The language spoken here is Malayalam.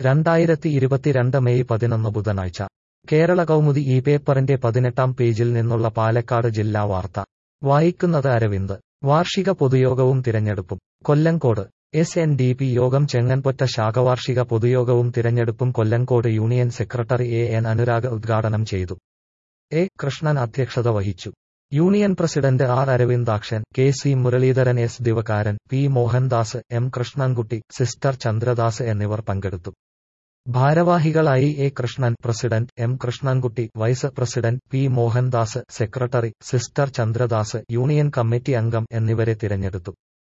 രണ്ടായിരത്തി ഇരുപത്തിരണ്ട് മെയ് പതിനൊന്ന് ബുധനാഴ്ച കേരള കൗമുദി ഈ പേപ്പറിന്റെ പതിനെട്ടാം പേജിൽ നിന്നുള്ള പാലക്കാട് ജില്ലാ വാർത്ത വായിക്കുന്നത് അരവിന്ദ് വാർഷിക പൊതുയോഗവും തിരഞ്ഞെടുപ്പും Kollengode S N D P യോഗം ചെങ്ങൻപൊറ്റ ശാഖവാർഷിക പൊതുയോഗവും തിരഞ്ഞെടുപ്പും Kollengode union secretary A N Anurag ഉദ്ഘാടനം ചെയ്തു എ കൃഷ്ണൻ അധ്യക്ഷത വഹിച്ചു union president R Aravindakshan K C Muraleedharan S Divakaran P Mohandas M Krishnankutty sister Chandradas എന്നിവർ പങ്കെടുത്തു ഭാരവാഹികളായി A Krishnan president M Krishnankutty vice president P Mohandas secretary sister Chandradas union committee അംഗം എന്നിവരെ തിരഞ്ഞെടുത്തു